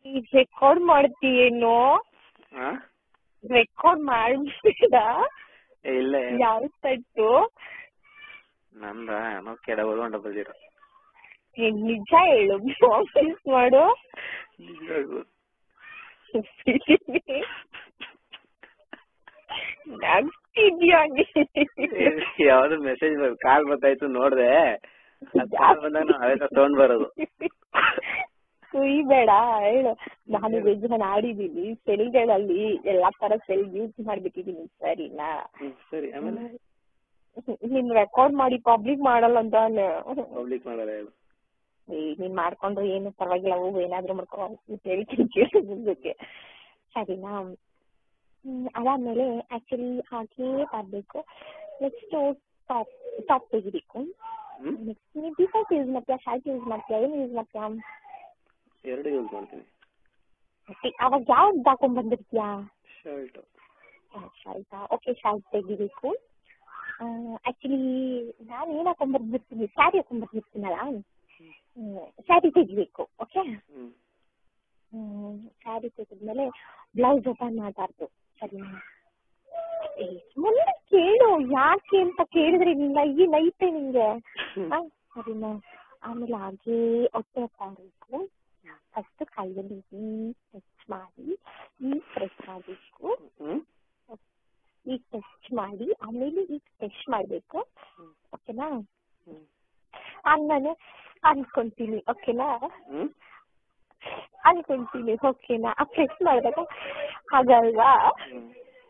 Record ಮಾಡ್ತೀಯೇನೋ ಹಾ record ಮಾಡ್ಬೇಡ ಏ, ಇಲ್ಲ ಯಾವ ಸೆಟ್ಟು ನಂದ ಏನೋ ಕೆಡಬೋದು ಒನ್ ಡಬಲ್ ಜೀರೋ ನಿಜ ಹೇಳು ಪ್ರಾಮಿಸ್ ಮಾಡು ನಗ್ತಿದ್ಯಾ ಯಾವ್ದು ಮೆಸೇಜ್ ಕಾಲ್ ಬರ್ತಾಯ್ತು ನೋಡ್ದೆ ಕಾಲ್ ಬಂದಾಗ ನಾವು ಅವೇ ಸೌಂಡ್ ಬರೋದು ಕುಯ್ಬೇಡ ಹೇಳು ನಾನು ವೆಜ್ ನಾನು ಆಡಿದೀನಿ ಸೆಲ್ಗಳಲ್ಲಿ ಎಲ್ಲಾ ತರ ಸೆಲ್ ಯೂಸ್ ಮಾಡ್ಬಿಟ್ಟಿದೀನಿ ಸರಿನಾ ಹ್ಮ್, ಸರಿ ಆಮೇಲೆ ನೀನ್ ರೆಕಾರ್ಡ್ ಮಾಡಿ ಪಬ್ಲಿಕ್ ಮಾಡಲ್ಲ ಅಂತ ಪಬ್ಲಿಕ್ ಮಾಡಲ್ಲ ಹೇಳು ನೀನ್ ಮಾಡ್ಕೊಂಡ್ರೆ ಏನು ಪರವಾಗಿಲ್ಲ ಹೋಗು ಏನಾದ್ರೂ ಮಾಡ್ಕೊ ಹೇಳ್ತೀನಿ ಕೇಳು ಮುಂದಕ್ಕೆ ಸರಿನಾ ಹ್ಮ್, ಅದಾದ್ಮೇಲೆ ಆಕ್ಚುಲಿ ಹಾಗೆ ಬರ್ಬೇಕು ನೆಕ್ಸ್ಟ್ ಟಾಪ್ ಟಾಪ್ ತೆಗಿಬೇಕು ಹ್ಮ್ ನೆಕ್ಸ್ಟ್ ನೀನ್ ಟಿ ಶರ್ಟ್ ಯೂಸ್ ಮಾಡ್ತೀಯಾ ಶರ್ಟ್ ಯೂಸ್ ಮಾಡ್ತೀಯಾ ಏನ್ ಯೂಸ್ ಮಾಡ್ತೀಯಾ ಎರಡು ಯೂಸ್ ಮಾಡ್ತೀನಿ Okay, ಅವಾಗ ಯಾವ್ದು ಹಾಕೊಂಡ್ ಬಂದಿರ್ತೀಯಾ ಶರ್ಟ್ ಶರ್ಟಾ ಓಕೆ ಶರ್ಟ್ ತೆಗಿಬೇಕು ಆಕ್ಚುಲಿ ನಾನು ಏನ್ ಹಾಕೊಂಡ್ ಬಂದಿರ್ತೀನಿ ಸ್ಯಾರಿ ಹಾಕೊಂಡ್ ಬಂದಿರ್ತೀನಲ್ಲ ಸ್ಯಾರಿ ತೆಗಿಬೇಕು ಓಕೆ ಹ್ಮ್ ಸ್ಯಾರಿ ತೆಗೆದ್ಮೇಲೆ ಬ್ಲೌಸ್ ಓಪನ್ ಮಾಡಬಾರ್ದು ಸರಿನಾ ಏ, ಮೊನ್ನೆ ಕೇಳು ಯಾಕೆ ಅಂತ ಕೇಳಿದ್ರೆ ನಿನ್ನ ಈ ನೈತೆ ನಿಂಗೆ ಆ, ಸರಿನಾ ಆಮೇಲೆ ಹಾಗೆ ಹೊಟ್ಟೆ ಹತ್ತಾಬೇಕು ಫಸ್ಟ್ ಕೈಯಲ್ಲಿ ಈ ಟಚ್ ಮಾಡಿ ಈ ಪ್ರೆಸ್ ಮಾಡಬೇಕು ಹ್ಮ್ ಈಗ ಟಚ್ ಮಾಡಿ ಆಮೇಲೆ ಈಗ ಟೆಸ್ಟ್ ಮಾಡ್ಬೇಕು ಓಕೆನಾ ಹ್ಮ್ ಆಗ ನಾನು ಅನ್ಕೊಂತೀನಿ ಓಕೆನಾ ಹ್ಮ್ ಅನ್ಕೊಂತೀನಿ ಓಕೆನಾ ಆ ಪ್ರೆಸ್ ಮಾಡಿದಾಗ ಹಾಗಲ್ವಾ ಹ್ಮ್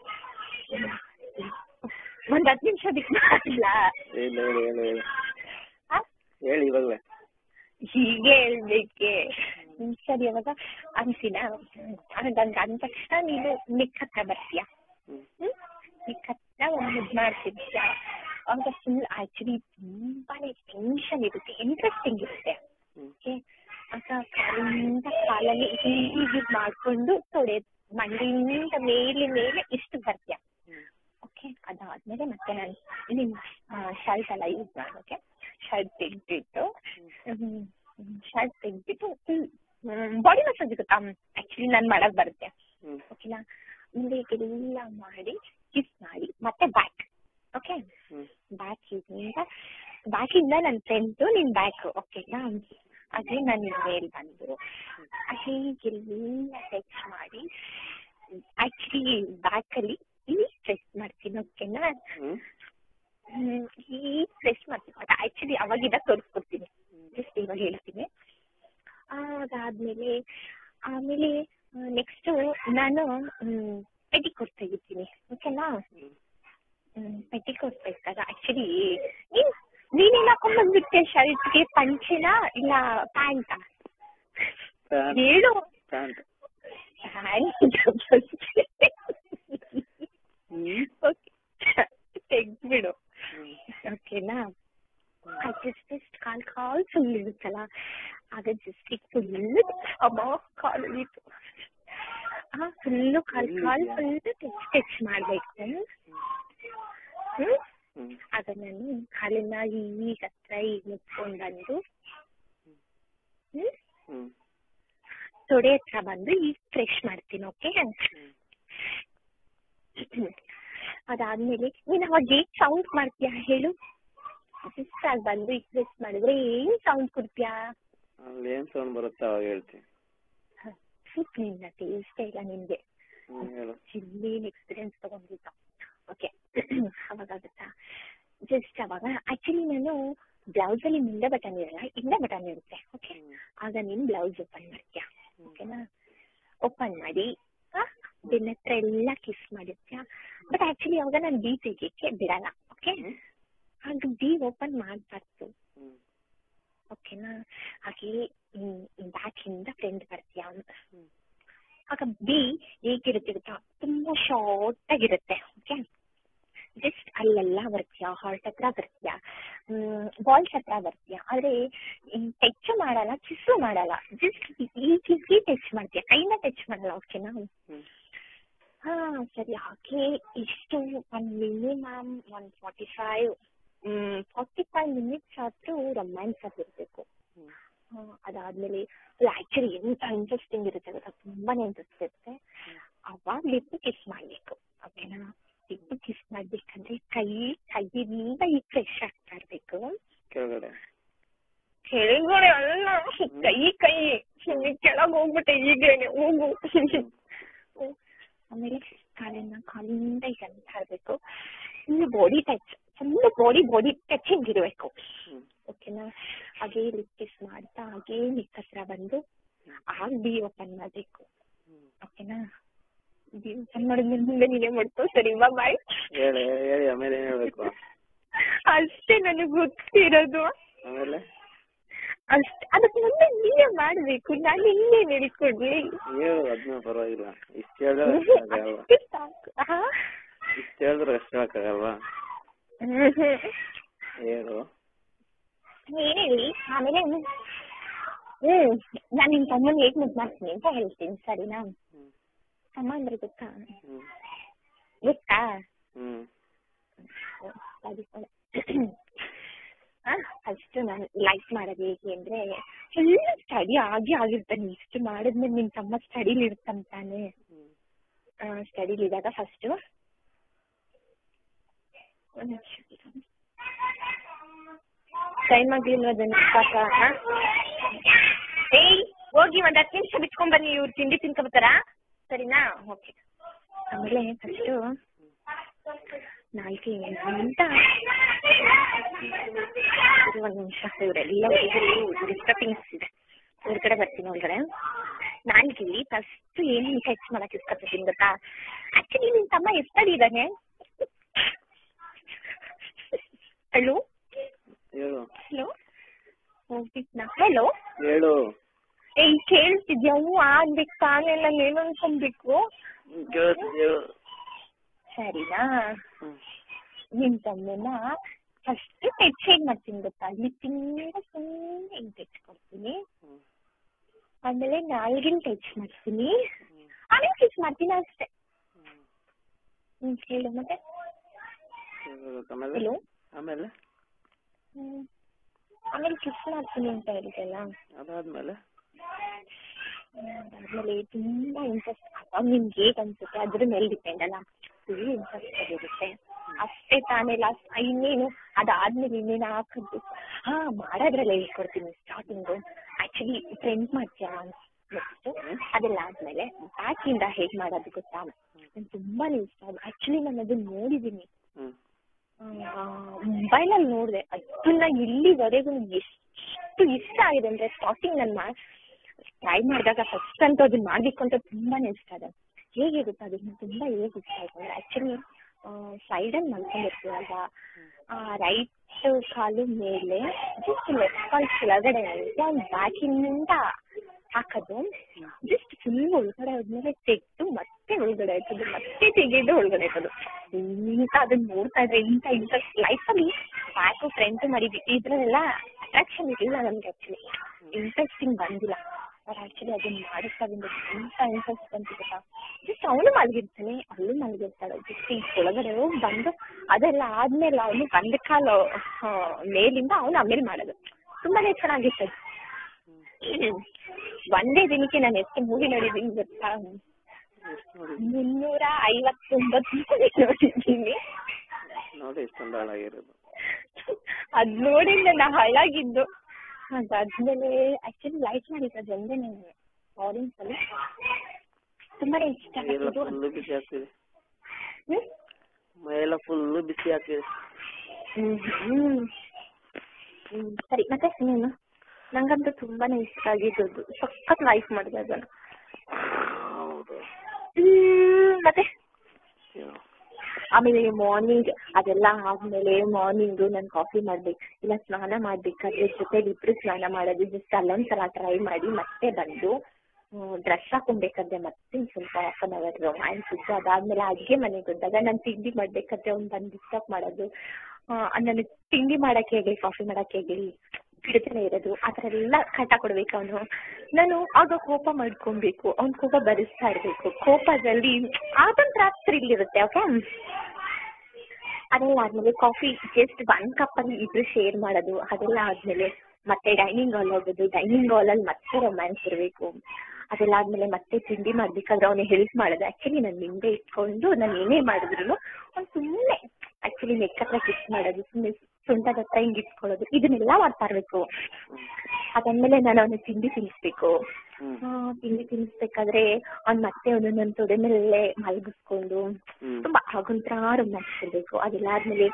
ಒಂದ್ ಹತ್ತು ನಿಮಿಷ ಬಿಟ್ಟು ಮಾಡ್ಲಾ ಹೇಳು ಹೇಳು ಹೇಳು ಹೇಳು ಆ? ಹೇಳಿ ಇವಾಗ್ಲೇ ಹೀಗೆ ಹೇಳ್ಬೇಕೆ ಹ್ಮ್, ಸರಿ ಅವಾಗ ಅನ್ಸಿನ ಹಂಗಂಗ ಅಂದ ತಕ್ಷಣ ನೀನು ನಿಕ್ ಹತ್ರ ಬರ್ತೀಯ ಹ್ಮ್ ಹ್ಮ್ ನಿಕ್ ಹತ್ರ ಒಂದ್ ಮುದ್ ಮಾಡ್ತಿರ್ತೀಯ ಅವಾಗ ಫುಲ್ ಆಕ್ಚುಲಿ ತುಂಬಾನೇ ಟೆನ್ಷನ್ ಇರುತ್ತೆ ಇಂಟ್ರೆಸ್ಟಿಂಗ್ ಇರುತ್ತೆ ಹ್ಮ್ ಓಕೆ ಆಗ ಕಾಲಿಂದ ಕಾಲಲ್ಲಿ ಹೀಗೆ ಮಾಡ್ಕೊಂಡು ತೊಡೆ ಮಂಡಿಯಿಂದ ಮೇಲೆ ಮೇಲೆ ಇಷ್ಟು ಬರ್ತೀಯ ಓಕೆ ಅದಾದ್ಮೇಲೆ ಮತ್ತೆ ನಾನು ನಿಮ್ ಶರ್ಟ್ ಎಲ್ಲ ಯೂಸ್ ಮಾಡೋಕೆ ಶರ್ಟ್ ತೆಗ್ದಿಟ್ಟು ಶರ್ಟ್ ತೆಗ್ದಿಟ್ಟು ಫುಲ್ ಬಾಡಿ ಮಸಾಜ್ ಗೊತ್ತಾ ಆಕ್ಚುಲಿ ನಾನು ಮಾಡಕ್ ಬರುತ್ತೆ ಹ್ಮ್ ಓಕೆನಾ ಮುಂದೆ ಎಲ್ಲ ಮಾಡಿ ಕಿಸ್ ಮಾಡಿ ಮತ್ತೆ ಬ್ಯಾಕ್ ಓಕೆ ಹ್ಮ್ ಬ್ಯಾಕ್ ಇಂದ ಬ್ಯಾಕ್ ಇಂದ ನನ್ನ ಫ್ರೆಂಡ್ ನಿನ್ ಬ್ಯಾಕ್ ಓಕೆನಾ ಅದೇ ನಾನು ನಿನ್ ಮೇಲ್ ಬಂದು ಹೀಗೆಲ್ಲ ಟಚ್ ಮಾಡಿ ಆಕ್ಚುಲಿ ಬ್ಯಾಕ್ ಅಲ್ಲಿ ಈ ಸ್ಟ್ರೆಸ್ ಮಾಡ್ತೀನಿ ಓಕೆನಾ ಹ್ಮ್ ಹ್ಮ್, ಈ ಪ್ರೆಸ್ ಮಾಡ್ತೀನಿ ಬಟ್ ಆಕ್ಚುಲಿ ಅವಾಗಿದ್ದ ತೋರಿಸ್ಕೊಡ್ತೀನಿ ಜಸ್ಟ್ ಇವಾಗ ಹೇಳ್ತೀನಿ ಆ, ಅದಾದ್ಮೇಲೆ ಆಮೇಲೆ ನೆಕ್ಸ್ಟ್ ನಾನು ಪೆಟಿಕೋಟ್ ತೆಗಿತೀನಿ ಓಕೆನಾ ಪೆಟಿಕೋಟ್ ತೆಗ್ದಾಗ ಆಕ್ಚುಲಿ ನೀನ್ ನೀನೇನ್ ಹಾಕೊಂಡ್ ಬಂದ್ಬಿಟ್ಟೆ ಶರ್ಟ್ಗೆ ಪಂಚೆನ ಇಲ್ಲ ಪ್ಯಾಂಟಾ ಪ್ಯಾಂಟ್ ಹೇಳು ಪ್ಯಾಂಟ್ ತೆಗ್ದ್ಬಿಡು ಓಕೆನಾ ಜಸ್ಟ್ ಜಸ್ಟ್ ಕಾಲ್ ಕಾಲ್ ಫುಲ್ ಇರುತ್ತಲ್ಲ ಆಗ ಜಸ್ಟ್ ಈಗ ಫುಲ್ ಅಮ್ಮ ಕಾಲಲ್ಲಿ ಆ ಫುಲ್ಲು ಕಾಲ್ ಕಾಲ್ ಫುಲ್ ಟಚ್ ಟಚ್ ಮಾಡ್ಬೇಕು ಹ್ಮ್ ಹ್ಮ್ ಆಗ ನಾನು ಕಾಲನ್ನ ಈಗ ಹತ್ರ ಈಗ ಮುಚ್ಕೊಂಡ್ ಬಂದು ಹ್ಮ್ ಹ್ಮ್ ತೊಡೆ ಹತ್ರ ಬಂದು ಈಗ ಫ್ರೆಶ್ ಮಾಡ್ತೀನಿ ಓಕೆ ಅದಾದ್ಮೇಲೆ ನೀನ್ ಅವಾಗ ಏನ್ ಸೌಂಡ್ ಮಾಡ್ತೀಯಾ ಹೇಳು ಜಸ್ಟ್ ಆಗಿ ಬಂದು ಈಗ ಫ್ರೆಶ್ ಮಾಡಿದ್ರೆ ಏನ್ ಸೌಂಡ್ ಕೊಡ್ತೀಯಾ ಅಲ್ಲಿ ಏನ್ ಸೌಂಡ್ ಬರುತ್ತೆ ಅವಾಗ ಹೇಳ್ತೀನಿ ಫುಡ್ ನಿನ್ನ ಟೇಸ್ಟ್ ಇಲ್ಲ ನಿನ್ಗೆ ಹ್ಮ್ ಹೇಳು ಚಿಲ್ಲಿನ್ ಎಕ್ಸ್ಪೀರಿಯನ್ಸ್ ತಗೊಂಡಿದ್ದ ಓಕೆ ಅವಾಗಾಗುತ್ತಾ ಜಸ್ಟ್ ಅವಾಗ ಆಕ್ಚುಲಿ ನಾನು ಬ್ಲೌಸ್ ಅಲ್ಲಿ ಮುಂದೆ ಬಟನ್ ಇರಲ್ಲ ಹಿಂದೆ ಬಟನ್ ಇರುತ್ತೆ ಓಕೆ ಆಗ ನೀನ್ ಬ್ಲೌಸ್ ಓಪನ್ ಮಾಡ್ತೀಯ ಓಕೆನಾ ಓಪನ್ ಮಾಡಿ ಬೆನ್ನ ಹತ್ರ ಎಲ್ಲ ಕಿಸ್ ಮಾಡಿರ್ತೀಯ ಬಟ್ ಆಕ್ಚುಲಿ ಅವಾಗ ನಾನು ಬಿ ತೆಗಿಯಕ್ಕೆ ಬಿಡಲ್ಲ ಓಕೆ ಆಗ ಬಿ ಓಪನ್ ಮಾಡ್ಬಾರ್ದು ಹ್ಮ್ ಓಕೆನಾ ಹಾಗೆ ಬ್ಯಾಕ್ ಇಂದ ಫ್ರೆಂಡ್ ಬರ್ತೀಯ ಆಗ ಬಿ ಹೇಗಿರುತ್ತೆ ಗೊತ್ತಾ ತುಂಬಾ ಶಾರ್ಟ್ ಆಗಿರುತ್ತೆ ಓಕೆ ಜಸ್ಟ್ ಅಲ್ಲೆಲ್ಲ ಬರ್ತೀಯ ಹಾರ್ಟ್ ಹತ್ರ ಬರ್ತೀಯ ಬಾಲ್ಸ್ ಹತ್ರ ಬರ್ತೀಯ ಆದ್ರೆ ಟಚ್ ಮಾಡಲ್ಲ ಕಿಸ್ಸು ಮಾಡಲ್ಲ ಜಸ್ಟ್ ಈ ಕಿಸ್ಗೆ ಟಚ್ ಮಾಡ್ತೀಯ ಕೈನ ಟಚ್ ಮಾಡಲ್ಲ ಓಕೆನಾ ಹ್ಮ್ ಹಾ ಸರಿ ಹಾಗೆ ಇಷ್ಟು one minimum one forty five forty five minutes ಆದ್ರೂ ರೊಮ್ಯಾನ್ಸ್ ಆಗಿರ್ಬೇಕು ಹ್ಮ್ ಆ, ಅದಾದ್ಮೇಲೆ ಆಕ್ಚುಲಿ ಎಂತ ಇಂಟ್ರೆಸ್ಟಿಂಗ್ ಇರುತ್ತೆ ಗೊತ್ತಾ ತುಂಬಾನೇ ಇಂಟ್ರೆಸ್ಟ್ ಇರುತ್ತೆ ಅವಾಗ ಲಿಪ್ ಕಿಸ್ ಮಾಡ್ಬೇಕು ಓಕೆನಾ ಲಿಪ್ ಕಿಸ್ ಮಾಡ್ಬೇಕಂದ್ರೆ ಕೈ ಕೈಯಿಂದ ಈ ಫ್ರೆಶ್ ಆಗ್ತಾ ಇರ್ಬೇಕು ಕೆಳಗಡೆ ಕೆಳಗಡೆ ಅಲ್ಲ ಕೈ ಕೈ ಕೆಳಗ್ ಹೋಗ್ಬಿಟ್ಟೆ ಈಗೇನೆ ಹೋಗು ಆಮೇಲೆ ಕಾಲಿನ ಕಾಲಿಂದ ಈಗ ಅಂತ ಇರ್ಬೇಕು full body touch full body body touching ಇರಬೇಕು ಹ್ಮ್ ಓಕೆನಾ ಹಾಗೆ ಲಿಪ್ ಕಿಸ್ ಮಾಡ್ತಾ ಹಾಗೆ ನಿಕ್ ಹತ್ರ ಬಂದು ಆಗ ಬಿ ಓಪನ್ ಮಾಡ್ಬೇಕು ಹ್ಮ್. ಓಕೆನಾ ಬಿ ಓಪನ್ ಮಾಡಿದ್ಮೇಲೆ ಮುಂದೆ ನೀನೇ ಮಾಡ್ಕೋ ಸರಿ ಬಾಯ್ ಹೇಳಿ ಹೇಳಿ ಆಮೇಲೆ ಏನ್ ಹೇಳ್ಬೇಕು ಅಷ್ಟೇ ನನಗೆ ಗೊತ್ತಿರೋದು ಆಮೇಲೆ ಅಷ್ಟೇ ಅದಕ್ಕೆ ಮುಂದೆ ನೀವೇ ಮಾಡ್ಬೇಕು ನಾನು ಇನ್ನೇನ್ ಹೇಳ್ಕೊಡ್ಲಿ ಹೇಳು ಅದನ್ನ ಪರವಾಗಿಲ್ಲ ಇಷ್ಟ ಹೇಳಿದ್ರೆ ಅರ್ಥ ಆಗಲ್ವಾ ಅಷ್ಟೇ ಸಾಕು ಹಾ ಇಷ್ಟ ಹೇಳಿದ್ರೆ ಅರ್ಥ ಆಗಲ್ವಾ ಹ್ಮ್ ಹ್ಮ್. ಹೇಳು ನೀನ್ ಹೇಳಿ ಆಮೇಲೆ ಹ್ಮ್ ನಾನು ನಿನ್ ತಮ್ಮನ್ ಹೇಗ್ ಮುದ್ ಮಾಡ್ತೀನಿ ಅಂತ ಹೇಳ್ತೀನಿ ಸರಿನಾ ಹ್ಮ್ ತಮ್ಮ ಅಂದ್ರೆ ಗೊತ್ತಾ ಹ್ಮ್ ಗೊತ್ತಾ ಹ್ಮ್ ಸರಿ ಫಸ್ಟ್ ನಾನು ಲೈಕ್ ಮಾಡೋದು ಹೇಗೆ ಅಂದ್ರೆ ಫುಲ್ ಸ್ಟಡಿ ಆಗಿ ಆಗಿರ್ತಾನೆ ಇಷ್ಟು ಮಾಡಿದ್ಮೇಲೆ ನಿನ್ ತಮ್ಮ ಸ್ಟಡಿಲಿ ಇರ್ತಾನೆ ಹ್ಮ್ ಸ್ಟಡಿಲಿ ಇದ್ದಾಗ ಫಸ್ಟ್ ಟೈಮ್ ಆಗ್ಲಿಲ್ಲ ಅದನ್ನ ಪಾಪ ಆ? ಏಯ್ ಹೋಗಿ ಒಂದ್ ಹತ್ತು ನಿಮಿಷ ಬಿಟ್ಕೊಂಡ್ ಬನ್ನಿ ಇವ್ರು ತಿಂಡಿ ತಿನ್ಕೊಬತ್ತಾರ ಸರಿನಾ ಓಕೆ ಆಮೇಲೆ ಫಸ್ಟ್ ನಾಲ್ಕು ಅಂತ ಇರು ಒಂದ್ ನಿಮಿಷ ಇವರೆಲ್ಲ ಡಿಸ್ಟರ್ಬಿಂಗ್ಸ್ ಇದೆ ಹೊರಗಡೆ ಬರ್ತೀನಿ ಒಳಗಡೆ ನಾಲ್ಕಿಲ್ಲಿ ಫಸ್ಟ್ ಏನು ಟಚ್ ಮಾಡಕ್ ಇಸ್ಕೊತೀನಿ ಗೊತ್ತಾ ಆಕ್ಚುಲಿ ನಿನ್ ತಮ್ಮ ಎಷ್ಟಡಿದ್ದಾನೆ ಹಲೋ ಹೇಳು ಹಲೋ ಹೋಗ್ಬಿಟ್ನಾ ಹಲೋ ಹೇಳು ಏಯ್ ಕೇಳ್ತಿದ್ಯಾ ಹ್ಞೂ ಆಗ್ಬೇಕು ತಾನೇ ನಾನು ಏನು ಅನ್ಕೊಂಬೇಕು ಕೇಳ್ತಿದ್ ಹೇಳು ಸರಿನಾ ಹ್ಮ್ ನಿನ್ ತಮ್ಮನ ಫಸ್ಟ್ ಟಚ್ ಹೇಗ್ ಮಾಡ್ತೀನಿ ಗೊತ್ತಾ ಲಿಪ್ಪಿಂದ ಸುಮ್ಮನೆ ಹಿಂಗ್ ಟಚ್ ಕೊಡ್ತೀನಿ ಹ್ಮ್ ಆಮೇಲೆ ನಾಲ್ಗಿನ ಟಚ್ ಮಾಡ್ತೀನಿ ಹ್ಮ್ ಆಮೇಲೆ ಕಿಸ್ ಮಾಡ್ತೀನಿ ಅಷ್ಟೇ ಹ್ಮ್ ಹ್ಮ್ ಹೇಳು ಮತ್ತೆ ಹೇಳ್ಬೇಕು ಆಮೇಲೆ ಹಲೋ ಆಮೇಲೆ ಹ್ಮ್ ಆಮೇಲೆ ಕಿಸ್ ಮಾಡ್ತೀನಿ ಅಂತ ಹೇಳಿದಲ್ಲ ಅದಾದ್ಮೇಲೆ ಅದಾದ್ಮೇಲೆ ತುಂಬಾ ಇಂಟ್ರೆಸ್ಟ್ ಅವಾಗ ನಿಮ್ಗೆ ಹೇಗ್ ಅನ್ಸುತ್ತೆ ಅದ್ರ ಮೇಲೆ ಡಿಪೆಂಡ್ ಅಲ್ಲ ಫುಲ್ ಇಂಟ್ರೆಸ್ಟ್ ಆಗಿರುತ್ತೆ ಅಷ್ಟೇ ತಾನೇ ಲಾಸ್ಟ್ ಇನ್ನೇನು ಅದಾದ್ಮೇಲೆ ಇನ್ನೇನು ಹಾಕದ್ದು ಹಾ ಮಾಡೋದ್ರಲ್ಲೇ ಹೇಳ್ಕೊಡ್ತೀನಿ ಸ್ಟಾರ್ಟಿಂಗು ಆಕ್ಚುಲಿ ಫ್ರೆಂಡ್ ಮಾಡ್ತೀಯಾ ನೆಕ್ಸ್ಟ್ ಅದೆಲ್ಲ ಆದ್ಮೇಲೆ ಬ್ಯಾಕ್ ಇಂದ ಹೇಗ್ ಮಾಡೋದು ಗೊತ್ತಾ ನಂಗೆ ತುಂಬಾನೇ ಇಷ್ಟ ಅದು ಆಕ್ಚುಲಿ ನಾನು ಅದನ್ನ ನೋಡಿದೀನಿ ಹ್ಮ್ ಮೊಬೈಲ್ ಅಲ್ಲಿ ನೋಡಿದೆ ಅದನ್ನ ಇಲ್ಲಿವರೆಗೂ ಎಷ್ಟು ಇಷ್ಟ ಆಗಿದೆ ಅಂದ್ರೆ ಸ್ಟಾರ್ಟಿಂಗ್ ನಾನು ಮಾ ಟ್ರೈ ಮಾಡಿದಾಗ ಫಸ್ಟ್ ಅಂತೂ ಅದನ್ನ ಮಾಡ್ಬೇಕು ಅಂತ ತುಂಬಾನೇ ಇಷ್ಟ ಇದೆ ಹೇಗೆ ಗೊತ್ತಾ ಅದನ್ನ ತುಂಬಾ ಹೇಗೆ ಇಷ್ಟ ಆಯ್ತು ಅಂದ್ರೆ ಆಕ್ಚುಲಿ ಸೈಡಲ್ಲಿ ಮಲ್ಕೊಂಡಿರ್ತೀವಲ್ವಾ ರೈಟ್ ಕಾಲು ಮೇಲೆ ಜಸ್ಟ್ ಲೆಫ್ಟ್ ಕಾಲ್ ಕೆಳಗಡೆ ಅಂತ ಒಂದು ಬ್ಯಾಕಿನಿಂದ ಹಾಕೋದು ಜಸ್ಟ್ ಫುಲ್ ಒಳಗಡೆ ಆದ್ಮೇಲೆ ತೆಗೆದು ಮತ್ತೆ ಒಳಗಡೆ ಹಾಕೋದು ಮತ್ತೆ ತೆಗೆದು ಒಳಗಡೆ ಹಾಕೋದು ಇಂತ ಅದನ್ನ ನೋಡ್ತಾ ಇದ್ರೆ ಇಂತ ಇಂತ ಲೈಫಲ್ಲಿ ಬ್ಯಾಕು ಫ್ರಂಟ್ ಮಾಡಿದ್ವಿ ಇದ್ರಲ್ಲೆಲ್ಲ ಅಟ್ರಾಕ್ಷನ್ ಇರಲಿಲ್ಲ ನಮ್ಗೆ ಆಕ್ಚುಲಿ ಇಂಟ್ರೆಸ್ಟಿಂಗ್ ಬಂದಿಲ್ಲ ಅವ್ರು ಆಕ್ಚುಲಿ ಅದನ್ನ ಮಾಡಿಸ್ತಾ ಬಂದು ಇಂತ ಇಂಟ್ರೆಸ್ಟ್ ಬಂತು ಗೊತ್ತಾ ಜಸ್ಟ್ ಅವನು ಮಲಗಿರ್ತಾನೆ ಅವಳು ಮಲಗಿರ್ತಾಳೆ ಜಸ್ಟ್ ಈ ಒಳಗಡೆ ಹೋಗಿ ಬಂದು ಅದೆಲ್ಲ ಆದ್ಮೇಲೆ ಅವನು ಬಂದ ಕಾಲು ಆ, ಮೇಲಿಂದ ಅವನು ಆಮೇಲೆ ಮಾಡೋದು ತುಂಬಾನೇ ಚೆನ್ನಾಗಿತ್ತು ಅದು. ಹ್ಮ್. ಒಂದೇ ದಿನಕ್ಕೆ ನಾನು ಎಷ್ಟು ಮೂವಿ ನೋಡಿದ್ದೀನಿ ಗೊತ್ತಾ ಎಷ್ಟು ನೋಡಿ ಮುನ್ನೂರ ಐವತ್ತೊಂಬತ್ತು ಮೂವಿ ನೋಡಿದ್ದೀನಿ ನೋಡಿ ಇಷ್ಟೊಂದು ಹಾಳಾಗಿರೋದು ಅದ್ ನೋಡಿ ನನ್ನ ಹಾಳಾಗಿದ್ದು ಅದಾದ್ಮೇಲೆ ಆಕ್ಚುಲಿ ಲೈಕ್ ಮಾಡಿದ್ದು ಅದೊಂದೇ ನಾನು ಆರೆಂಜ್ ಅಲ್ಲಿ ತುಂಬಾನೇ ಇಷ್ಟ ಮೈಯೆಲ್ಲ ಆಗಿದ್ದು ಫುಲ್ಲು ಬಿಸಿ ಆಗ್ತಿದೆ ಹ್ಮ್? ಮೈಯೆಲ್ಲ ಫುಲ್ಲು ಬಿಸಿ ಆಗ್ತಿದೆ ಹ್ಮ್ ಹ್ಮ್ ಹ್ಮ್ ಸರಿ ಮತ್ತೆ ನೀನು ನಂಗಂತೂ ತುಂಬಾನೇ ಇಷ್ಟ ಆಗಿದ್ದು ಸಖತ್ ಲೈಕ್ ಮಾಡಿದೆ ಅದನ್ನ ಹೌದು ಹ್ಮ್ ಮತ್ತೆ ಏನು? ಆಮೇಲೆ ಮಾರ್ನಿಂಗ್ ಅದೆಲ್ಲ ಆದ್ಮೇಲೆ ಮಾರ್ನಿಂಗ್ ನಾನು ಕಾಫಿ ಮಾಡ್ಬೇಕು ಇಲ್ಲ ಸ್ನಾನ ಮಾಡ್ಬೇಕಾದ್ರೆ ಜೊತೆಲಿ ಇಬ್ರು ಸ್ನಾನ ಮಾಡೋದು ಜಸ್ಟ್ ಅಲ್ಲೊಂದ್ಸಲ ಟ್ರೈ ಮಾಡಿ ಮತ್ತೆ ಬಂದು ಡ್ರೆಸ್ ಹಾಕೊಬೇಕಾದ್ರೆ ಮತ್ತೆ ಒಂದ್ ಸ್ವಲ್ಪ ಹಾಫ್ ಅನ್ ಅವರ್ ರೊಮ್ಯಾನ್ಸ್ ಇತ್ತು ಅದಾದ್ಮೇಲೆ ಅಡ್ಗೆ ಮನೆಗೆ ಹೋದಾಗ ನಾನು ತಿಂಡಿ ಮಾಡ್ಬೇಕಾದ್ರೆ ಅವ್ನು ಬಂದು ಡಿಸ್ಟರ್ಬ್ ಮಾಡೋದು ನನಗೆ ತಿಂಡಿ ಮಾಡಕ್ ಹೇಳಿ ಕಾಫಿ ಮಾಡಕ್ ಹೇಳಿ ಬಿಡ್ತಾನೆ ಇರೋದು ಆ ಥರ ಎಲ್ಲ ಕಾಟ ಕೊಡ್ಬೇಕು ಅವನು ನಾನು ಆಗ ಕೋಪ ಮಾಡ್ಕೊಬೇಕು ಅವ್ನ ಕೋಪ ಭರಿಸ್ತಾ ಇರ್ಬೇಕು ಕೋಪದಲ್ಲಿ ಅದೊಂಥರ ಥ್ರಿಲ್ ಇರುತ್ತೆ ಓಕೆ ಅದೆಲ್ಲ ಆದ್ಮೇಲೆ ಕಾಫಿ ಜಸ್ಟ್ ಒನ್ ಕಪ್ ಅಲ್ಲಿ ಇಬ್ರು ಶೇರ್ ಮಾಡೋದು ಅದೆಲ್ಲ ಆದ್ಮೇಲೆ ಮತ್ತೆ ಡೈನಿಂಗ್ ಹಾಲ್ ಹೋಗೋದು ಡೈನಿಂಗ್ ಹಾಲ್ ಅಲ್ಲಿ ಮತ್ತೆ ರೊಮ್ಯಾನ್ಸ್ ಇರಬೇಕು ಅದೆಲ್ಲ ಆದ್ಮೇಲೆ ಮತ್ತೆ ತಿಂಡಿ ಮಾಡ್ಬೇಕಾದ್ರೆ ಅವನಿಗೆ ಹೆಲ್ಪ್ ಮಾಡೋದು ಆಕ್ಚುಲಿ ನಾನು ನಿಂದೆ ಇಟ್ಕೊಂಡು ನಾನು ಏನೇ ಮಾಡಿದ್ರು ಅವ್ನು ಸುಮ್ಮನೆ ಆಕ್ಚುಲಿ ನೆಕ್ ಹತ್ರ ಕಿಸ್ ಮಾಡೋದು ಸುಮ್ಮನೆ ಸೊಂಟದ ಹತ್ರ ಹಿಂಗ್ ಇಟ್ಕೊಳ್ಳೋದು ಇದನ್ನೆಲ್ಲ ಮಾಡ್ತಾ ಇರ್ಬೇಕು ಅದಾದ್ಮೇಲೆ ನಾನು ಅವನಿಗೆ ತಿಂಡಿ ತಿನ್ನಿಸ್ಬೇಕು ಹ್ಮ್ ಆ, ತಿಂಡಿ ತಿನ್ನಿಸ್ಬೇಕಾದ್ರೆ ಅವ್ನ್ ಮತ್ತೆ ಅವನು ನನ್ನ ತೊಡೆ ಮೇಲೆ ಮಲಗಿಸ್ಕೊಂಡು ಹ್ಮ್ ತುಂಬಾ ಆಗೊಂತರ ರೊಮ್ಯಾನ್ಸ್ ಇರ್ಬೇಕು ಅದೆಲ್ಲ ಆದ್ಮೇಲೆ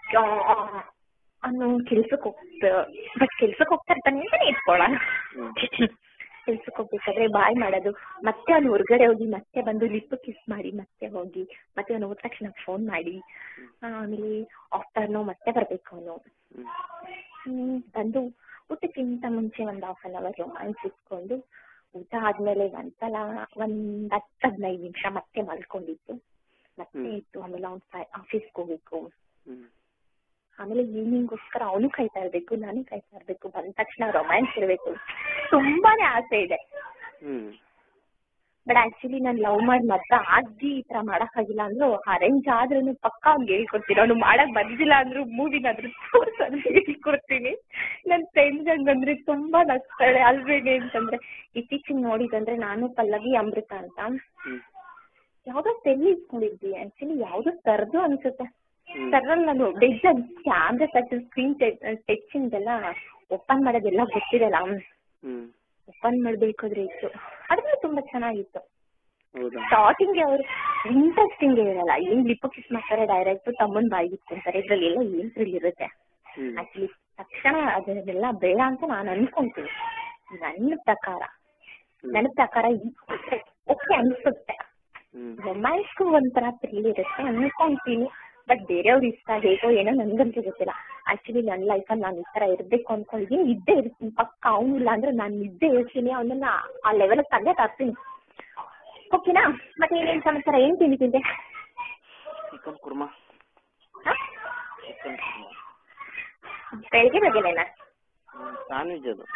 ಅವನು ಕೆಲ್ಸಕ್ಕೆ ಹೋಗ್ತ ಬಟ್ ಕೆಲ್ಸಕ್ಕೆ ಹೋಗ್ತಾ ಇರ್ತಾನೆ ಅಂತಾನೆ ಇಟ್ಕೊಳ್ಳೋಣ ಹ್ಮ್ ಕೆಲ್ಸಕ್ಕೆ ಹೋಗ್ಬೇಕಾದ್ರೆ ಬಾಯ್ ಮಾಡೋದು ಮತ್ತೆ ಅವ್ನು ಹೊರಗಡೆ ಹೋಗಿ ಮತ್ತೆ ಬಂದು ಲಿಪ್ ಕಿಸ್ ಮಾಡಿ ಮತ್ತೆ ಹೋಗಿ ಮತ್ತೆ ಅವನು ಹೋದ ತಕ್ಷಣ ಫೋನ್ ಮಾಡಿ ಆ, ಆಮೇಲೆ ಆಫ್ಟರ್ನೂ ಮತ್ತೆ ಬರ್ಬೇಕು ಅವನು ಹ್ಮ್ ಹ್ಮ್ ಬಂದು ಊಟಕ್ಕಿಂತ ಮುಂಚೆ ಒಂದ್ ಹಾಫ್ ಅನ್ ಅವರ್ ರೊಮ್ಯಾನ್ಸ್ ಇಟ್ಕೊಂಡು ಊಟ ಆದ್ಮೇಲೆ ಒಂದ್ಸಲ ಒಂದ್ ಹತ್ತು ಹದಿನೈದು ನಿಮಿಷ ಮತ್ತೆ ಮಲ್ಕೊಂಡಿದ್ದು ಮತ್ತೆ ಹ್ಮ್. ಇತ್ತು ಆಮೇಲೆ ಅವ್ನ್ ಆಫೀಸ್ಗೆ ಹೋಗ್ಬೇಕು ಹ್ಮ್ ಆಮೇಲೆ ಈವ್ನಿಂಗ್ಗೋಸ್ಕರ ಅವನು ಕಾಯ್ತಾ ಇರ್ಬೇಕು ನಾನು ಕಾಯ್ತಾ ಇರ್ಬೇಕು ಬಂದ ತಕ್ಷಣ ರೊಮ್ಯಾನ್ಸ್ ಇರ್ಬೇಕು ತುಂಬಾನೇ ಆಸೆ ಇದೆ ಹ್ಮ್ ಬಟ್ ಆಕ್ಚುಲಿ ನಾನು ಲವ್ ಮಾಡಿ ಮಾತ್ರ ಆಗಿ ಈ ತರ ಮಾಡಕ್ ಆಗಿಲ್ಲ ಅಂದ್ರು ಅರೇಂಜ್ ಆದ್ರೂ ಪಕ್ಕ ಅವ್ನಿಗೆ ಹೇಳ್ಕೊಡ್ತೀನಿ ಅವ್ನು ಮಾಡಕ್ ಬಂದಿಲ್ಲ ಅಂದ್ರು ಮೂವಿನಾದ್ರೂ ತೋರ್ಸೋದು ಹೇಳ್ಕೊಡ್ತೀನಿ ನನ್ ಫ್ರೆಂಡ್ಸ್ ಹಂಗಂದ್ರೆ ತುಂಬಾ ನಗ್ತಾಳೆ ಅಲ್ಬೇಡಿ ಅಂತಂದ್ರೆ ಇತ್ತೀಚಿಗೆ ನೋಡಿದಂದ್ರೆ ನಾನು ಪಲ್ಲವಿ ಅಮೃತ ಅಂತ ಹ್ಮ್ ಯಾವ್ದೋ ತೆಲ್ಲಿ ಇಟ್ಕೊಂಡಿದ್ವಿ ಆಕ್ಚುಲಿ ಯಾವ್ದೋ ತರದು ಅನ್ಸುತ್ತೆ ಹ್ಮ್. ತರಲ್ಲಿ ನಾನು ಡೆಜ್ ಕ್ಯಾಮ್ರಾ ಟಚ್ ಸ್ಕ್ರೀನ್ ಟಚ್ ಎಲ್ಲ ಓಪನ್ ಮಾಡೋದೆಲ್ಲ ಗೊತ್ತಿರಲ್ಲ ಹ್ಮ್ ಓಪನ್ ಮಾಡ್ಬೇಕಾದ್ರೆ ಇತ್ತು ಅದ್ರಲ್ಲಿ ತುಂಬಾ ಚೆನ್ನಾಗಿತ್ತು ಹೌದಾ ಸ್ಟಾರ್ಟಿಂಗ್ ಅವ್ರು ಇಂಟ್ರೆಸ್ಟಿಂಗ್ ಇರಲ್ಲ ಏನ್ ಲಿಪ್ ಕಿಸ್ ಮಾಡ್ತಾರೆ ಡೈರೆಕ್ಟ್ ತಮ್ಮನ್ ಬಾಯಿಗೆ ಇಟ್ಕೊಂತಾರೆ ಇದ್ರಲ್ಲಿ ಎಲ್ಲ ಏನ್ ಥ್ರಿಲ್ ಇರುತ್ತೆ ಹ್ಮ್ ಆಕ್ಚುಲಿ ತಕ್ಷಣ ಅದನ್ನೆಲ್ಲ ಬೇಡ ಅಂತ ನಾನು ಅನ್ಕೊಂತೀನಿ ನನ್ನ ಪ್ರಕಾರ ಹ್ಮ್. ನನ್ನ ಪ್ರಕಾರ ಓಕೆ ಅನ್ಸುತ್ತೆ ಹ್ಮ್ ರೊಮ್ಯಾನ್ಸ್ಗೂ ಒಂಥರ ಥ್ರಿಲ್ ಇರುತ್ತೆ ಅನ್ಕೊಂತೀನಿ ಬಟ್ ಬೇರೆಯವ್ರ ಇಷ್ಟ ಹೇಗೋ ಏನೋ ನನ್ಗಂತೂ ಗೊತ್ತಿಲ್ಲ ಆಕ್ಚುಲಿ ನನ್ನ ಲೈಫಲ್ಲಿ ನಾನು ಈ ತರ ಇರ್ಬೇಕು ಅನ್ಕೊಂಡಿದ್ದೀನಿ ಇದ್ದೇ ಇರ್ತೀನಿ ಪಕ್ಕ ಅವನಿಲ್ಲ ಅಂದ್ರೆ ನಾನು ಇದ್ದೇ ಇರ್ತೀನಿ ಅವನನ್ನ ಆ ಲೆವೆಲ್ ತಂದೆ ತರ್ತೀನಿ ಓಕೆನಾ ಮತ್ತೆ ಏನೇನ್ ಸಮಾಚಾರ ಏನ್ ತಿಂಡಿ ತಿಂದೆ ಚಿಕನ್ ಕುರ್ಮಾ ಹ? ಚಿಕನ್ ಕುರ್ಮಾ ಬೆಳಿಗ್ಗೆ ಬೆಳಗ್ಗೆನೇನಾ ನಾನ್ ವೆಜ್ ಅದು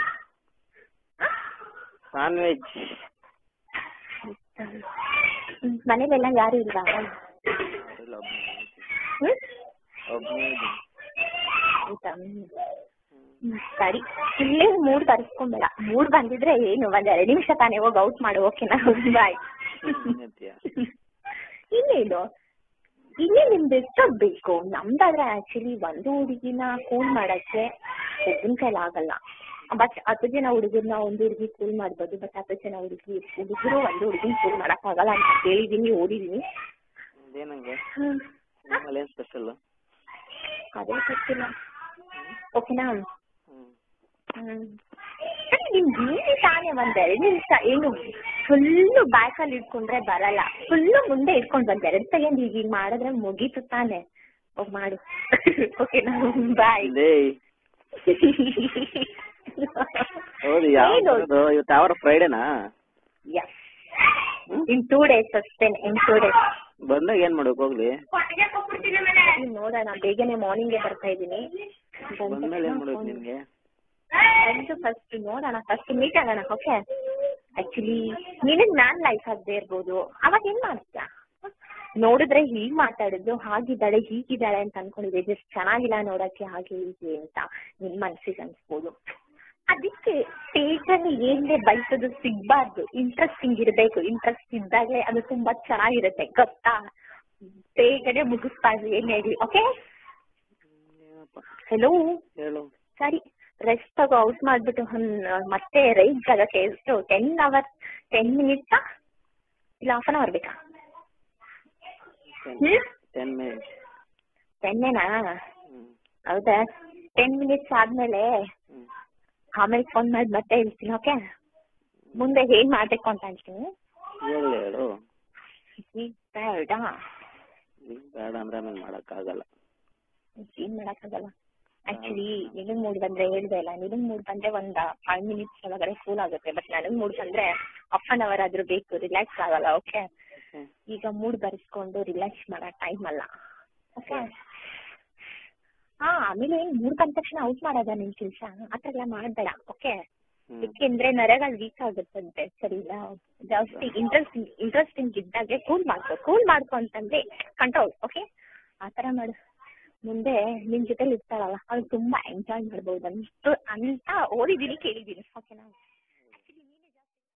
ನಾನ್ ವೆಜ್ ಹ್ಮ್. ಮನೇಲೆಲ್ಲ ಯಾರು ಇಲ್ವಾ ಹ್ಮ್ ಒಬ್ಬನೇ ಹೌದಾ? ಹ್ಮ್, ಸರಿ ಇಲ್ಲೇ ಮೂಡ್ ತರಿಸ್ಕೊಂಬೇಡ ಮೂಡ್ ಬಂದಿದ್ರೆ ಏನು ಒಂದ್ ಎರಡು ನಿಮಿಷ ತಾನೇ ಹೋಗಿ ಔಟ್ ಮಾಡು ಓಕೆನಾ ಬಾಯ್ ಇನ್ನೇನು ಇನ್ನೇ ನಿಮ್ದು ಎಷ್ಟೊತ್ತು ಬೇಕು ನಮ್ದಾದ್ರೆ ಆಕ್ಚುಲಿ ಒಂದು ಹುಡುಗಿನ ಕೂಲ್ ಮಾಡಕ್ಕೆ ಒಬ್ಬನ ಕೈಲಿ ಆಗಲ್ಲ ಬಟ್ ಹತ್ತು ಜನ ಹುಡುಗರ್ನ ಒಂದು ಹುಡುಗಿ ಕೂಲ್ ಮಾಡ್ಬೋದು ಬಟ್ ಹತ್ತು ಜನ ಹುಡುಗಿ ಹುಡುಗರು ಒಂದು ಹುಡುಗಿನ ಕೂಲ್ ಮಾಡಕ್ ಆಗಲ್ಲ ಅಂತ ಕೇಳಿದೀನಿ ಓದಿದೀನಿ ಏನಂಗೆ ಹ್ಮ್. ನಿಮ್ಮಲ್ಲಿ ಏನ್ ಸ್ಪೆಷಲ್ ಅದೇ ಗೊತ್ತಿಲ್ಲ ಓಕೆನಾ ಹ್ಮ್ ಹ್ಮ್ ಸರಿ, ನಿಮ್ ಜೀವಿ ತಾನೇ ಒಂದ್ ಎರಡು ನಿಮಿಷ ಏನು ಫುಲ್ಲು ಬ್ಯಾಕಲ್ಲಿ ಇಟ್ಕೊಂಡ್ರೆ ಬರಲ್ಲ ಫುಲ್ಲು ಮುಂದೆ ಇಟ್ಕೊಂಡ್ ಬಂದ್ ಎರಡ್ ಸೆಕೆಂಡ್ ಈಗ ಈಗ ಮಾಡಿದ್ರೆ ಮುಗೀತು ತಾನೆ ಹೋಗ್ ಮಾಡು ಓಕೆನಾ ಬಾಯ್ ಲೇ ಹೌದು ಯಾವ ಇವತ್ತು ಯಾವ ಫ್ರೈಡೇನಾ ಇನ್ ಟೂ ಡೇಸ್ ಅಷ್ಟೇನೆ ಇನ್ ಟೂ ಡೇಸ್ ಬಂದಾಗ ಏನ್ ಮಾಡ್ಬೇಕು ಹೋಗ್ಲಿ ನೋಡೋಣ ಬೇಗನೆ ಮಾರ್ನಿಂಗ್ ಬರ್ತಾ ಇದೀನಿ ಬಂದ್ಮೇಲೆ ಏನ್ ಮಾಡ್ಬೇಕು ನಿನ್ಗೆ ಬಂದು ಫಸ್ಟ್ ನೋಡೋಣ ಫಸ್ಟ್ ಮೀಟ್ ಆಗೋಣ ಓಕೆ ಆಕ್ಚುಲಿ ನಿನಗ್ ನಾನ್ ಲೈಫ್ ಆಗದೆ ಇರ್ಬೋದು ಅವಾಗ ಏನ್ ಮಾಡ್ತೀಯ ನೋಡಿದ್ರೆ ಹೀಗ್ ಮಾತಾಡಿದ್ದು ಹಾಗಿದ್ದಾಳೆ ಹೀಗಿದ್ದಾಳೆ ಅಂತ ಅನ್ಕೊಂಡಿದ್ದೆ ಜಸ್ಟ್ ಚೆನ್ನಾಗಿಲ್ಲ ನೋಡಕ್ಕೆ ಹಾಗೆ ಹೀಗೆ ಅಂತ ನಿನ್ ಮನ್ಸಿಗೆ ಅನ್ಸ್ಬೋದು ಅದಕ್ಕೆ ಸ್ಟೇಜ್ ಅಲ್ಲಿ ಏನೇ ಬಯಸೋದು ಸಿಗ್ಬಾರ್ದು ಇಂಟ್ರೆಸ್ಟಿಂಗ್ ಇರ್ಬೇಕು ಇಂಟ್ರೆಸ್ಟ್ ಇದ್ದಾಗೆ ಅದು ತುಂಬಾ ಚೆನ್ನಾಗಿರುತ್ತೆ ಗೊತ್ತಾ ಬೇಗನೆ ಮುಗಿಸ್ತಾ ಇದ್ವಿ ಏನೇ ಆಗ್ಲಿ ಓಕೆ ಏನಪ್ಪ ಹೆಲೋ ಹೇಳು ಸರಿ ರೆಸ್ಟ್ ತಗೋ ಔಟ್ ಮಾಡ್ಬಿಟ್ಟು ಹನ್- ಮತ್ತೆ ರೈಸ್ ಆಗಕ್ಕೆ ಎಷ್ಟು ಟೆನ್ ಅವರ್ ಟೆನ್ ಮಿನಿಟ್ಸಾ ಇಲ್ಲ ಹಾಫ್ ಅನ್ ಅವರ್ ಬೇಕಾ ಹ್ಮ್ ಟೆನ್ ಮಿನಿಟ್ಸ್ ಟೆನ್ನೇನಾ ಹ್ಮ್ ಹೌದಾ ಟೆನ್ ಮಿನಿಟ್ಸ್ ಆದ್ಮೇಲೆ ಹ್ಮ್ ಆಮೇಲೆ ಫೋನ್ ಮಾಡಿ ಮತ್ತೆ ಹೇಳ್ತೀನಿ ಓಕೆ ಮುಂದೆ ಏನ್ ಮಾಡ್ಬೇಕು ಅಂತ ಹೇಳ್ತೀನಿ ಹೇಳು ಹೇಳು ಈಗ ಬೇಡ ಈಗ ಬೇಡ ಅಂದ್ರೆ ಆಮೇಲೆ ಮಾಡಕ್ ಆಗಲ್ಲ ಏನ್ ಮಾಡಕ್ಕಾಗಲ್ಲ ಆಕ್ಚುಲಿ ನಿನಗ್ ಮೂಡ್ ಬಂದ್ರೆ ಹೇಳ್ದೆ ಇಲ್ಲ ನಿನಗ್ ಮೂಡ್ ಬಂದ್ರೆ ಒಂದ್ ಫೈವ್ ಮಿನಿಟ್ಸ್ ಒಳಗಡೆ ಕೂಲ್ ಆಗುತ್ತೆ ಬಟ್ ನನಗ್ ಮೂಡ್ ಬಂದ್ರೆ ಹಾಫ್ ಅನ್ ಅವರ್ ಆದ್ರೂ ಬೇಕು ರಿಲ್ಯಾಕ್ಸ್ ಆಗಲ್ಲ ಓಕೆ ಹ್ಮ್. ಈಗ ಮೂಡ್ ಬರೆಸ್ಕೊಂಡು ರಿಲ್ಯಾಕ್ಸ್ ಮಾಡೋ ಟೈಮ್ ಅಲ್ಲ ಓಕೆ ಹಾ ಆಮೇಲೆ ಮೂಡ್ ಬಂದ ತಕ್ಷಣ ಔಟ್ ಮಾಡೋದ ನಿನ್ ಕೆಲ್ಸ ಆತರ ಎಲ್ಲ ಮಾಡ್ಬೇಡ ಓಕೆ ಹ್ಮ್ ಯಾಕೆಂದ್ರೆ ನರಗಳು ವೀಕ್ ಆಗುತ್ತಂತೆ ಸರಿ ಇಲ್ಲ ಜಾಸ್ತಿ ಇಂಟ್ರೆಸ್ಟಿಂಗ್ ಇಂಟ್ರೆಸ್ಟಿಂಗ್ ಇದ್ದಾಗೆ ಕೂಲ್ ಮಾಡ್ಕೊ ಕೂಲ್ ಮಾಡ್ಕೊ ಅಂತಂದ್ರೆ ಕಂಟ್ರೋಲ್ ಓಕೆ ಆತರ ಮಾಡು ಮುಂದೆ ನಿನ್ ಜೊತೆಲಿ ಇರ್ತಾಳಲ್ಲ ಅವ್ಳು ತುಂಬಾ ಎಂಜಾಯ್ ಮಾಡ್ಬೋದು ಅಂತ ಅಂತ ಓದಿದೀನಿ ಕೇಳಿದೀನಿ ಓಕೆನಾ